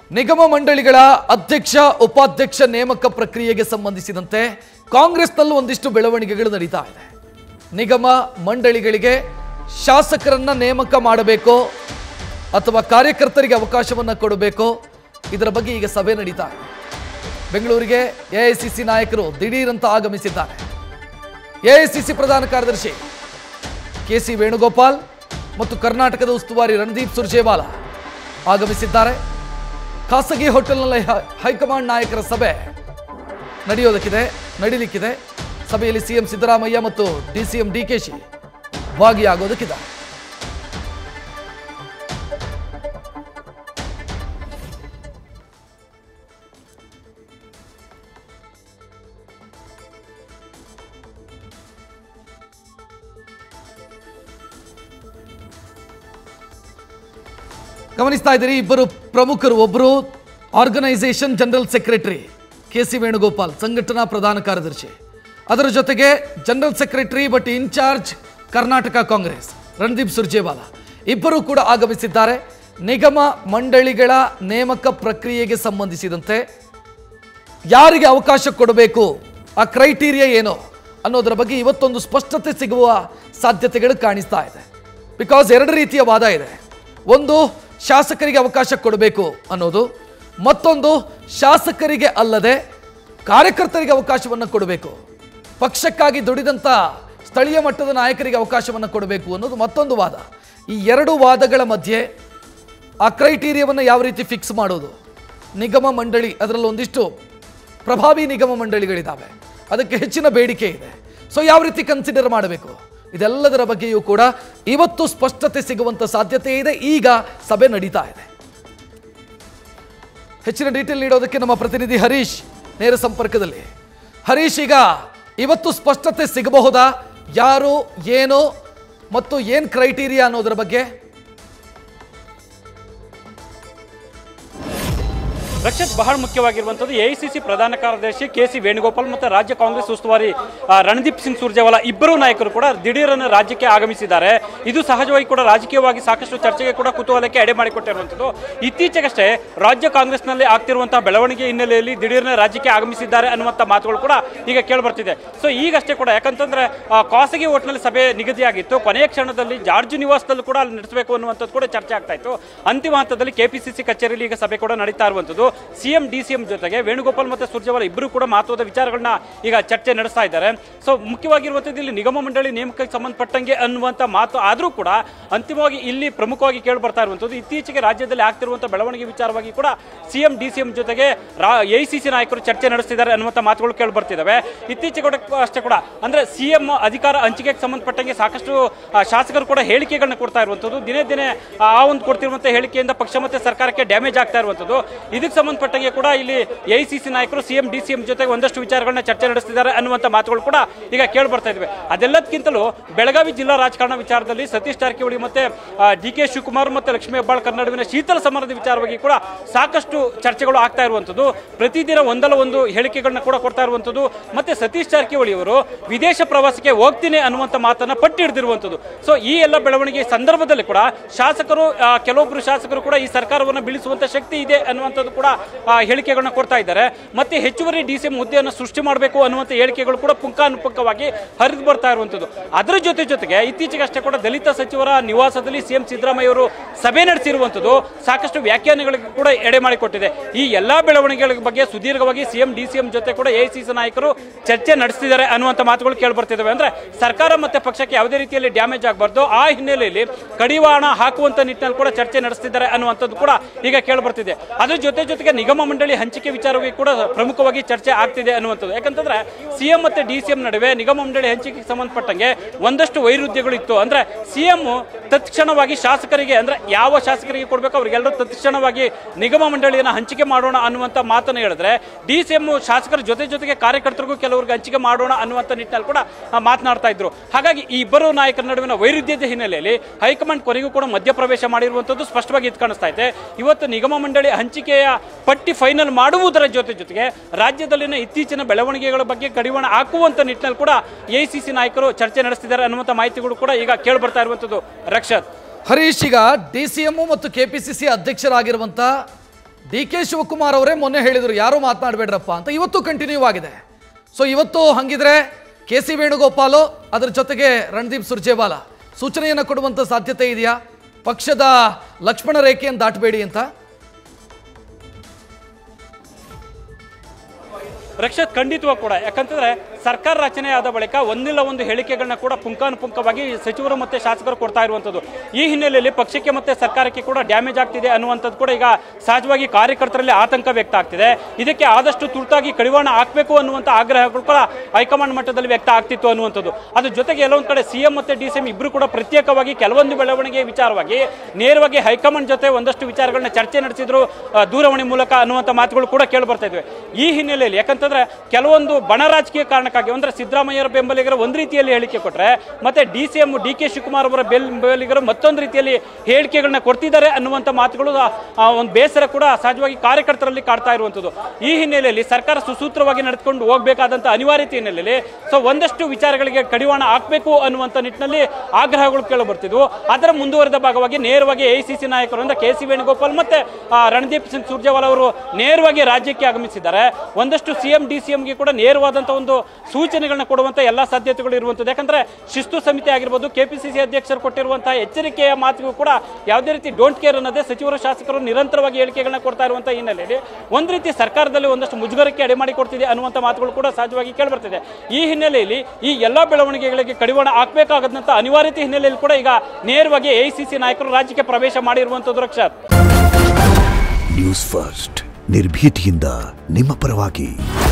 ನಿಗಮ ಮಂಡಳಿಗಳ ಅಧ್ಯಕ್ಷ ಉಪಾಧ್ಯಕ್ಷ ನೇಮಕ ಪ್ರಕ್ರಿಯೆಗೆ ಸಂಬಂಧಿಸಿದಂತೆ ಕಾಂಗ್ರೆಸ್ನಲ್ಲೂ ಒಂದಿಷ್ಟು ಬೆಳವಣಿಗೆಗಳು ನಡೀತಾ ಇದೆ ನಿಗಮ ಮಂಡಳಿಗಳಿಗೆ ಶಾಸಕರನ್ನ ನೇಮಕ ಮಾಡಬೇಕೋ ಅಥವಾ ಕಾರ್ಯಕರ್ತರಿಗೆ ಅವಕಾಶವನ್ನ ಕೊಡಬೇಕೋ ಇದರ ಬಗ್ಗೆ ಈಗ ಸಭೆ ನಡೀತಾ ಇದೆ ಬೆಂಗಳೂರಿಗೆ ಎಐಸಿಸಿ ನಾಯಕರು ದಿಢೀರಂತ ಆಗಮಿಸಿದ್ದಾರೆ ಎಐಸಿಸಿ ಪ್ರಧಾನ ಕಾರ್ಯದರ್ಶಿ ಕೆ ಸಿ ವೇಣುಗೋಪಾಲ್ ಮತ್ತು ಕರ್ನಾಟಕದ ಉಸ್ತುವಾರಿ ರಣದೀಪ್ ಸುರ್ಜೇವಾಲಾ ಆಗಮಿಸಿದ್ದಾರೆ ಖಾಸಗಿ ಹೋಟೆಲ್ನಲ್ಲಿ ಹೈ- ಹೈಕಮಾಂಡ್ ನಾಯಕರ ಸಭೆ ನಡೆಯೋದಕ್ಕಿದೆ ನಡೀಲಿಕ್ಕಿದೆ ಸಭೆಯಲ್ಲಿ ಸಿಎಂ ಸಿದ್ದರಾಮಯ್ಯ ಮತ್ತು ಡಿಸಿಎಂ ಡಿಕೆಶಿ ಭಾಗಿಯಾಗೋದಕ್ಕಿದೆ ಗಮನಿಸ್ತಾ ಇದ್ದೀರಿ ಇಬ್ಬರು ಪ್ರಮುಖರು ಒಬ್ಬರು organisation general secretary K C Venugopal ಸಂಘಟನಾ ಪ್ರಧಾನ ಕಾರ್ಯದರ್ಶಿ ಅದರ ಜೊತೆಗೆ general secretary but incharge Karnataka Congress Randeep Surjewala ಇಬ್ಬರು ಕೂಡ ಆಗಮಿಸಿದ್ದಾರೆ ನಿಗಮ ಮಂಡಳಿಗಳ ನೇಮಕ ಪ್ರಕ್ರಿಯೆಗೆ ಸಂಬಂಧಿಸಿದಂತೆ ಯಾರಿಗೆ ಅವಕಾಶ ಕೊಡಬೇಕು ಆ ಕ್ರೈಟೀರಿಯಾ ಏನು ಅನ್ನೋದರ ಬಗ್ಗೆ ಇವತ್ತೊಂದು ಸ್ಪಷ್ಟತೆ ಸಿಗುವ ಸಾಧ್ಯತೆಗಳು ಕಾಣಿಸ್ತಾ ಇದೆ ಬಿಕಾಸ್ ಎರಡು ರೀತಿಯ ವಾದ ಇದೆ ಒಂದು ಶಾಸಕರಿಗೆ ಅವಕಾಶ ಕೊಡಬೇಕು ಅನ್ನೋದು ಮತ್ತೊಂದು ಶಾಸಕರಿಗೆ ಅಲ್ಲದೆ ಕಾರ್ಯಕರ್ತರಿಗೆ ಅವಕಾಶವನ್ನು ಕೊಡಬೇಕು ಪಕ್ಷಕ್ಕಾಗಿ ದುಡಿದಂಥ ಸ್ಥಳೀಯ ಮಟ್ಟದ ನಾಯಕರಿಗೆ ಅವಕಾಶವನ್ನು ಕೊಡಬೇಕು ಅನ್ನೋದು ಮತ್ತೊಂದು ವಾದ ಈ ಎರಡು ವಾದಗಳ ಮಧ್ಯೆ ಆ ಕ್ರೈಟೀರಿಯಾವನ್ನು ಯಾವ ರೀತಿ ಫಿಕ್ಸ್ ಮಾಡೋದು ನಿಗಮ ಮಂಡಳಿ ಅದರಲ್ಲಿ ಒಂದಿಷ್ಟು ಪ್ರಭಾವಿ ನಿಗಮ ಮಂಡಳಿಗಳಿದ್ದಾವೆ ಅದಕ್ಕೆ ಹೆಚ್ಚಿನ ಬೇಡಿಕೆ ಇದೆ ಸೊ ಯಾವ ರೀತಿ ಕನ್ಸಿಡರ್ ಮಾಡಬೇಕು ಇದೆಲ್ಲದರ ಬಗ್ಗೆಯೂ ಕೂಡ ಇವತ್ತು ಸ್ಪಷ್ಟತೆ ಸಿಗುವಂತ ಸಾಧ್ಯತೆ ಇದೆ ಈಗ ಸಭೆ ನಡೀತಾ ಇದೆ ಹೆಚ್ಚಿನ ಡೀಟೇಲ್ ನೀಡೋದಕ್ಕೆ ನಮ್ಮ ಪ್ರತಿನಿಧಿ ಹರೀಶ್ ನೇರ ಸಂಪರ್ಕದಲ್ಲಿ ಹರೀಶ್ ಈಗ ಇವತ್ತು ಸ್ಪಷ್ಟತೆ ಸಿಗಬಹುದಾ ಯಾರು ಏನು ಮತ್ತು ಏನ್ ಕ್ರೈಟೀರಿಯಾ ಅನ್ನೋದರ ಬಗ್ಗೆ ರಕ್ಷತ್ ಬಹಳ ಮುಖ್ಯವಾಗಿರುವಂಥದ್ದು ಎಐಸಿಸಿ ಪ್ರಧಾನ ಕಾರ್ಯದರ್ಶಿ ಕೆ ಸಿ ವೇಣುಗೋಪಾಲ್ ಮತ್ತು ರಾಜ್ಯ ಕಾಂಗ್ರೆಸ್ ಉಸ್ತುವಾರಿ ಆ, ರಣದೀಪ್ ಸಿಂಗ್ ಸುರ್ಜೇವಾಲಾ ಇಬ್ಬರು ನಾಯಕರು ಕೂಡ ದಿಢೀರನ್ನು ರಾಜ್ಯಕ್ಕೆ ಆಗಮಿಸಿದ್ದಾರೆ ಇದು ಸಹಜವಾಗಿ ಕೂಡ ರಾಜಕೀಯವಾಗಿ ಸಾಕಷ್ಟು ಚರ್ಚೆಗೆ ಕೂಡ ಕುತೂಹಲಕ್ಕೆ ಎಡೆ ಮಾಡಿಕೊಟ್ಟಿರುವಂಥದ್ದು ಇತ್ತೀಚೆಗಷ್ಟೇ ರಾಜ್ಯ ಕಾಂಗ್ರೆಸ್ನಲ್ಲಿ ಆಗ್ತಿರುವಂತಹ ಬೆಳವಣಿಗೆ ಹಿನ್ನೆಲೆಯಲ್ಲಿ ದಿಢೀರ್ನ ರಾಜ್ಯಕ್ಕೆ ಆಗಮಿಸಿದ್ದಾರೆ ಅನ್ನುವಂಥ ಮಾತುಗಳು ಕೂಡ ಈಗ ಕೇಳಿಬರ್ತಿದೆ ಸೊ ಈಗಷ್ಟೇ ಕೂಡ ಯಾಕಂತಂದ್ರೆ ಆ, ಖಾಸಗಿ ಹೋಟ್ನಲ್ಲಿ ಸಭೆ ನಿಗದಿಯಾಗಿತ್ತು ಕೊನೆಯ ಕ್ಷಣದಲ್ಲಿ ಜಾರ್ಜ್ ನಿವಾಸದಲ್ಲೂ ಕೂಡ ಅಲ್ಲಿ ನಡೆಸಬೇಕು ಅನ್ನುವಂಥದ್ದು ಕೂಡ ಚರ್ಚೆ ಆಗ್ತಾ ಇತ್ತು ಅಂತಿಮ ಹಂತದಲ್ಲಿ ಕೆಪಿಸಿಸಿ ಕಚೇರಿಯಲ್ಲಿ ಈಗ ಸಭೆ ಕೂಡ ನಡೀತಾ ಇರುವಂಥದ್ದು ಸಿಎಂ ಡಿ ಸಿಎಂ ಜೊತೆಗೆ ವೇಣುಗೋಪಾಲ್ ಮತ್ತು ಸುರ್ಜೇವಾಲಾ ಇಬ್ಬರು ಕೂಡ ಮಹತ್ವದ ವಿಚಾರಗಳನ್ನ ಈಗ ಚರ್ಚೆ ನಡೆಸ್ತಾ ಇದ್ದಾರೆ ಸೊ ಮುಖ್ಯವಾಗಿರುವಂಥದ್ದು ಇಲ್ಲಿ ನಿಗಮ ಮಂಡಳಿ ನೇಮಕಕ್ಕೆ ಸಂಬಂಧಪಟ್ಟಂಗೆ ಅನ್ನುವಂಥ ಮಾತು ಆದರೂ ಕೂಡ ಅಂತಿಮವಾಗಿ ಇಲ್ಲಿ ಪ್ರಮುಖವಾಗಿ ಕೇಳಿ ಬರ್ತಾ ಇರುವಂಥದ್ದು ಇತ್ತೀಚೆಗೆ ರಾಜ್ಯದಲ್ಲಿ ಆಗ್ತಿರುವಂಥ ಬೆಳವಣಿಗೆ ವಿಚಾರವಾಗಿ ಕೂಡ ಸಿಎಂ ಡಿ ಸಿಎಂ ಜೊತೆಗೆ ಎಐಸಿಸಿ ನಾಯಕರು ಚರ್ಚೆ ನಡೆಸ್ತಿದ್ದಾರೆ ಅನ್ನುವಂಥ ಮಾತುಗಳು ಕೇಳಿ ಬರ್ತಿದ್ದಾವೆ ಇತ್ತೀಚೆಗೆ ಕೂಡ ಅಷ್ಟೇ ಕೂಡ ಅಂದ್ರೆ ಸಿಎಂ ಅಧಿಕಾರ ಹಂಚಿಕೆಗೆ ಸಂಬಂಧಪಟ್ಟಂಗೆ ಸಾಕಷ್ಟು ಆ, ಶಾಸಕರು ಕೂಡ ಹೇಳಿಕೆಗಳನ್ನ ಕೊಡ್ತಾ ಇರುವಂಥದ್ದು ದಿನೇ ದಿನೇ ಆ ಒಂದು ಕೊಡ್ತಿರುವಂಥ ಹೇಳಿಕೆಯಿಂದ ಪಕ್ಷ ಮತ್ತೆ ಸರ್ಕಾರಕ್ಕೆ ಡ್ಯಾಮೇಜ್ ಆಗ್ತಾ ಇರುವಂಥದ್ದು ಇದಕ್ಕೆ ಸಂಬಂಧಪಟ್ಟಂಗೆ ಕೂಡ ಇಲ್ಲಿ ಎಐಸಿಸಿ ನಾಯಕರು ಸಿಎಂ ಡಿ ಸಿಎಂ ಜೊತೆಗೆ ಒಂದಷ್ಟು ವಿಚಾರಗಳನ್ನ ಚರ್ಚೆ ನಡೆಸ್ತಿದ್ದಾರೆ ಅನ್ನುವಂಥ ಮಾತುಗಳು ಕೂಡ ಈಗ ಕೇಳಿ ಬರ್ತಾ ಇದ್ವಿ ಅದೆಲ್ಲದಕ್ಕಿಂತಲೂ ಬೆಳಗಾವಿ ಜಿಲ್ಲಾ ರಾಜಕಾರಣ ವಿಚಾರದಲ್ಲಿ ಸತೀಶ್ ಜಾರಕಿಹೊಳಿ ಮತ್ತೆ ಡಿ ಕೆ ಶಿವಕುಮಾರ್ ಮತ್ತೆ ಲಕ್ಷ್ಮೀ ಹೆಬ್ಬಾಳ್ಕರ್ ನಡುವಿನ ಶೀತಲ ಸಮರದ ವಿಚಾರವಾಗಿ ಕೂಡ ಸಾಕಷ್ಟು ಚರ್ಚೆಗಳು ಆಗ್ತಾ ಇರುವಂಥದ್ದು ಪ್ರತಿದಿನ ಒಂದಲ್ಲ ಒಂದು ಹೇಳಿಕೆಗಳನ್ನ ಕೂಡ ಕೊಡ್ತಾ ಇರುವಂಥದ್ದು ಮತ್ತೆ ಸತೀಶ್ ಜಾರಕಿಹೊಳಿ ಅವರು ವಿದೇಶ ಪ್ರವಾಸಕ್ಕೆ ಹೋಗ್ತೀನಿ ಅನ್ನುವಂಥ ಮಾತನ್ನ ಪಟ್ಟಿ ಹಿಡಿದಿರುವಂಥದ್ದು ಸೊ ಈ ಎಲ್ಲ ಬೆಳವಣಿಗೆ ಸಂದರ್ಭದಲ್ಲಿ ಕೂಡ ಶಾಸಕರು ಆ, ಕೆಲವೊಬ್ರು ಶಾಸಕರು ಕೂಡ ಈ ಸರ್ಕಾರವನ್ನು ಬೀಳಿಸುವಂತ ಶಕ್ತಿ ಇದೆ ಅನ್ನುವಂಥದ್ದು ಕೂಡ ಆ, ಹೇಳಿಕೆಗಳನ್ನ ಕೊಡ್ತಾ ಇದ್ದಾರೆ ಮತ್ತೆ ಹೆಚ್ಚುವರಿ ಡಿ ಸಿ ಹುದ್ದೆಯನ್ನು ಸೃಷ್ಟಿ ಮಾಡಬೇಕು ಅನ್ನುವಂಥ ಹೇಳಿಕೆಗಳು ಕೂಡ ಪುಂಖಾನುಪುಂಖವಾಗಿ ಹರಿದು ಬರ್ತಾ ಇರುವಂಥದ್ದು ಅದರ ಜೊತೆ ಜೊತೆಗೆ ಇತ್ತೀಚೆಗೆ ಅಷ್ಟೇ ಕೂಡ ದಲಿತ ಸಚಿವರ ನಿವಾಸದಲ್ಲಿ ಸಿಎಂ ಸಿದ್ದರಾಮಯ್ಯ ಅವರು ಸಭೆ ನಡೆಸಿರುವಂಥದ್ದು ಸಾಕಷ್ಟು ವ್ಯಾಖ್ಯಾನಗಳಿಗೆ ಕೂಡ ಎಡೆ ಮಾಡಿಕೊಟ್ಟಿದೆ ಈ ಎಲ್ಲಾ ಬೆಳವಣಿಗೆಗಳ ಬಗ್ಗೆ ಸುದೀರ್ಘವಾಗಿ ಸಿಎಂ ಡಿ ಸಿಎಂ ಜೊತೆ ಕೂಡ ಎಐಸಿಸಿ ನಾಯಕರು ಚರ್ಚೆ ನಡೆಸ್ತಿದ್ದಾರೆ ಅನ್ನುವಂಥ ಮಾತುಗಳು ಕೇಳಿಬರ್ತಿದ್ದಾವೆ ಅಂದ್ರೆ ಸರ್ಕಾರ ಮತ್ತೆ ಪಕ್ಷಕ್ಕೆ ಯಾವುದೇ ರೀತಿಯಲ್ಲಿ ಡ್ಯಾಮೇಜ್ ಆಗಬಾರ್ದು ಆ ಹಿನ್ನೆಲೆಯಲ್ಲಿ ಕಡಿವಾಣ ಹಾಕುವಂತ ನಿಟ್ಟಿನಲ್ಲಿ ಕೂಡ ಚರ್ಚೆ ನಡೆಸ್ತಿದ್ದಾರೆ ಅನ್ನುವಂಥದ್ದು ಕೂಡ ಈಗ ಕೇಳಿಬರ್ತಿದೆ ಅದ್ರ ಜೊತೆ ಜೊತೆಗೆ ನಿಗಮ ಮಂಡಳಿ ಹಂಚಿಕೆ ವಿಚಾರವಾಗಿ ಕೂಡ ಪ್ರಮುಖವಾಗಿ ಚರ್ಚೆ ಆಗ್ತಿದೆ ಅನ್ನುವಂಥದ್ದು ಯಾಕಂತಂದ್ರೆ ಸಿಎಂ ಮತ್ತೆ ಡಿ ಸಿಎಂ ನಡುವೆ ನಿಗಮ ಮಂಡಳಿ ಹಂಚಿಕೆಗೆ ಸಂಬಂಧಪಟ್ಟಂಗೆ ಒಂದಷ್ಟು ವೈರುಧ್ಯಗಳು ಇತ್ತು ಅಂದ್ರೆ ಸಿಎಂ ತತ್ಕ್ಷಣವಾಗಿ ಶಾಸಕರಿಗೆ ಅಂದ್ರೆ ಯಾವ ಶಾಸಕರಿಗೆ ಕೊಡಬೇಕು ಅವರಿಗೆಲ್ಲರೂ ತತ್ಕ್ಷಣವಾಗಿ ನಿಗಮ ಮಂಡಳಿಯನ್ನು ಹಂಚಿಕೆ ಮಾಡೋಣ ಅನ್ನುವಂಥ ಮಾತನ್ನು ಹೇಳಿದ್ರೆ ಡಿ ಸಿ ಎಂ ಶಾಸಕರ ಜೊತೆ ಜೊತೆಗೆ ಕಾರ್ಯಕರ್ತರಿಗೂ ಕೆಲವರಿಗೆ ಹಂಚಿಕೆ ಮಾಡೋಣ ಅನ್ನುವಂಥ ನಿಟ್ಟಿನಲ್ಲಿ ಕೂಡ ಆ, ಮಾತನಾಡ್ತಾ ಇದ್ರು ಹಾಗಾಗಿ ಈ ಇಬ್ಬರು ನಾಯಕರ ನಡುವಿನ ವೈರುಧ್ಯದ ಹಿನ್ನೆಲೆಯಲ್ಲಿ ಹೈಕಮಾಂಡ್ ಕೊನೆಗೂ ಕೂಡ ಮಧ್ಯಪ್ರವೇಶ ಮಾಡಿರುವಂಥದ್ದು ಸ್ಪಷ್ಟವಾಗಿ ಇದು ಕಾಣಿಸ್ತಾ ಇದೆ ಇವತ್ತು ನಿಗಮ ಮಂಡಳಿ ಹಂಚಿಕೆಯ ಪಟ್ಟಿ ಫೈನಲ್ ಮಾಡುವುದರ ಜೊತೆ ಜೊತೆಗೆ ರಾಜ್ಯದಲ್ಲಿನ ಇತ್ತೀಚಿನ ಬೆಳವಣಿಗೆಗಳ ಬಗ್ಗೆ ಕಡಿವಾಣ ಹಾಕುವಂತ ನಿಟ್ಟಿನಲ್ಲಿ ಕೂಡ ಎಐಸಿಸಿ ನಾಯಕರು ಚರ್ಚೆ ನಡೆಸ್ತಿದ್ದಾರೆ ಅನ್ನುವಂಥ ಮಾಹಿತಿಗಳು ಕೂಡ ಈಗ ಕೇಳಿ ಬರ್ತಾ ಇರುವಂಥದ್ದು ರಕ್ಷತ್ ಹರೀಶ್ ಈಗ ಡಿ ಸಿ ಎಂ ಮತ್ತು ಕೆ ಪಿ ಸಿ ಸಿ ಅಧ್ಯಕ್ಷರಾಗಿರುವಂಥ ಡಿ ಕೆ ಶಿವಕುಮಾರ್ ಅವರೇ ಮೊನ್ನೆ ಹೇಳಿದರು ಯಾರೂ ಮಾತನಾಡಬೇಡ್ರಪ್ಪ ಅಂತ ಇವತ್ತು ಕಂಟಿನ್ಯೂ ಆಗಿದೆ ಸೊ ಇವತ್ತು ಹಂಗಿದ್ರೆ ಕೆ ಸಿ ವೇಣುಗೋಪಾಲು ಅದರ ಜೊತೆಗೆ ರಣದೀಪ್ ಸುರ್ಜೇವಾಲಾ ಸೂಚನೆಯನ್ನು ಕೊಡುವಂಥ ಸಾಧ್ಯತೆ ಇದೆಯಾ ಪಕ್ಷದ ಲಕ್ಷ್ಮಣ ರೇಖೆಯನ್ನು ದಾಟಬೇಡಿ ಅಂತ ರಕ್ಷತ್ ಖಂಡಿತವಾಗಿ ಕೂಡ ಯಾಕಂತಂದ್ರೆ ಸರ್ಕಾರ ರಚನೆ ಆದ ಬಳಿಕ ಒಂದಿಲ್ಲ ಒಂದು ಹೇಳಿಕೆಗಳನ್ನ ಕೂಡ ಪುಂಖಾನುಪುಂಖವಾಗಿ ಸಚಿವರು ಮತ್ತೆ ಶಾಸಕರು ಕೊಡ್ತಾ ಇರುವಂತದ್ದು ಈ ಹಿನ್ನೆಲೆಯಲ್ಲಿ ಪಕ್ಷಕ್ಕೆ ಮತ್ತೆ ಸರ್ಕಾರಕ್ಕೆ ಕೂಡ ಡ್ಯಾಮೇಜ್ ಆಗ್ತಿದೆ ಅನ್ನುವಂಥದ್ದು ಕೂಡ ಈಗ ಸಹಜವಾಗಿ ಕಾರ್ಯಕರ್ತರಲ್ಲಿ ಆತಂಕ ವ್ಯಕ್ತ ಆಗ್ತಿದೆ ಇದಕ್ಕೆ ಆದಷ್ಟು ತುರ್ತಾಗಿ ಕಡಿವಾಣ ಹಾಕಬೇಕು ಅನ್ನುವಂಥ ಆಗ್ರಹಗಳು ಕೂಡ ಹೈಕಮಾಂಡ್ ಮಟ್ಟದಲ್ಲಿ ವ್ಯಕ್ತ ಆಗ್ತಿತ್ತು ಅನ್ನುವಂಥದ್ದು ಅದ್ರ ಜೊತೆಗೆ ಎಲ್ಲೊಂದು ಕಡೆ ಸಿಎಂ ಮತ್ತೆ ಡಿ ಸಿ ಎಂ ಇಬ್ಬರು ಕೂಡ ಪ್ರತ್ಯೇಕವಾಗಿ ಕೆಲವೊಂದು ಬೆಳವಣಿಗೆ ವಿಚಾರವಾಗಿ ನೇರವಾಗಿ ಹೈಕಮಾಂಡ್ ಜೊತೆ ಒಂದಷ್ಟು ವಿಚಾರಗಳನ್ನ ಚರ್ಚೆ ನಡೆಸಿದ್ರು ಆ, ದೂರವಾಣಿ ಮೂಲಕ ಅನ್ನುವಂಥ ಮಾತುಗಳು ಕೂಡ ಕೇಳಿ ಬರ್ತಾ ಇದ್ವಿ ಈ ಹಿನ್ನೆಲೆಯಲ್ಲಿ ಯಾಕಂತಂದ್ರೆ ಕೆಲವೊಂದು ಬಣ ರಾಜಕೀಯ ಕಾರಣಕ್ಕಾಗಿ ಅಂದ್ರೆ ಸಿದ್ದರಾಮಯ್ಯರ ಬೆಂಬಲಿಗರು ಒಂದು ರೀತಿಯಲ್ಲಿ ಹೇಳಿಕೆ ಕೊಟ್ಟರೆ ಮತ್ತೆ D C M D K Shivakumar ಅವರ ಬೆಲ್ ಬೆಂಬಲಿಗರು ಮತ್ತೊಂದು ರೀತಿಯಲ್ಲಿ ಹೇಳಿಕೆಗಳನ್ನ ಕೊಡ್ತಿದ್ದಾರೆ ಅನ್ನುವಂಥ ಮಾತುಗಳು ಆ, ಒಂದು ಬೇಸರ ಕೂಡ ಸಹಜವಾಗಿ ಕಾರ್ಯಕರ್ತರಲ್ಲಿ ಕಾಡ್ತಾ ಇರುವಂಥದ್ದು ಈ ಹಿನ್ನೆಲೆಯಲ್ಲಿ ಸರ್ಕಾರ ಸುಸೂತ್ರವಾಗಿ ನಡೆದುಕೊಂಡು ಹೋಗಬೇಕಾದಂಥ ಅನಿವಾರ್ಯತೆ ಹಿನ್ನೆಲೆಯಲ್ಲಿ ಸೊ ಒಂದಷ್ಟು ವಿಚಾರಗಳಿಗೆ ಕಡಿವಾಣ ಹಾಕಬೇಕು ಅನ್ನುವಂಥ ನಿಟ್ಟಿನಲ್ಲಿ ಆಗ್ರಹಗಳು ಕೇಳಿ ಬರ್ತಿದ್ವು ಅದರ ಮುಂದುವರೆದ ಭಾಗವಾಗಿ ನೇರವಾಗಿ ಎಐಸಿಸಿ ನಾಯಕರಿಂದ ಕೆ ಸಿ ವೇಣುಗೋಪಾಲ್ ಮತ್ತೆ ಆ, ರಣದೀಪ್ ಸಿಂಗ್ ಸುರ್ಜೇವಾಲಾ ಅವರು ನೇರವಾಗಿ ರಾಜ್ಯಕ್ಕೆ ಆಗಮಿಸಿದ್ದಾರೆ ಒಂದಷ್ಟು ಸಿಎಂ ಡಿ ಸಿ ಎಂಗೆ ಕೂಡ ನೇರವಾದಂಥ ಒಂದು ಸೂಚನೆಗಳನ್ನ ಕೊಡುವಂಥ ಎಲ್ಲ ಸಾಧ್ಯತೆಗಳು ಇರುವಂಥದ್ದು ಯಾಕಂದ್ರೆ ಶಿಸ್ತು ಸಮಿತಿ ಆಗಿರ್ಬೋದು ಕೆಪಿಸಿಸಿ ಅಧ್ಯಕ್ಷರು ಕೊಟ್ಟಿರುವಂತಹ ಎಚ್ಚರಿಕೆಯ ಮಾತಿಗೂ ಕೂಡ ಯಾವುದೇ ರೀತಿ ಡೋಂಟ್ ಕೇರ್ ಅನ್ನೋದೇ ಸಚಿವರು ಶಾಸಕರು ನಿರಂತರವಾಗಿ ಹೇಳಿಕೆಗಳನ್ನ ಕೊಡ್ತಾ ಇರುವಂಥ ಹಿನ್ನೆಲೆಯಲ್ಲಿ ಒಂದು ರೀತಿ ಸರ್ಕಾರದಲ್ಲಿ ಒಂದಷ್ಟು ಮುಜುಗರಕ್ಕೆ ಅಡೆಮಾಡಿ ಕೊಡ್ತಿದೆ ಅನ್ನುವಂಥ ಮಾತುಗಳು ಕೂಡ ಸಹಜವಾಗಿ ಕೇಳಿಬರ್ತಿದೆ ಈ ಹಿನ್ನೆಲೆಯಲ್ಲಿ ಈ ಎಲ್ಲ ಬೆಳವಣಿಗೆಗಳಿಗೆ ಕಡಿವಾಣ ಹಾಕಬೇಕಾದಂಥ ಅನಿವಾರ್ಯತೆ ಹಿನ್ನೆಲೆಯಲ್ಲಿ ಕೂಡ ಈಗ ನೇರವಾಗಿ ಎಐಸಿಸಿ ನಾಯಕರು ರಾಜ್ಯಕ್ಕೆ ಪ್ರವೇಶ ಮಾಡಿರುವಂಥದ್ದು ರಕ್ಷಾತ್ ನ್ಯೂಸ್ ಫಸ್ಟ್ ನಿರ್ಭೀತಿಯಿಂದ ನಿಮ್ಮ ಪರವಾಗಿ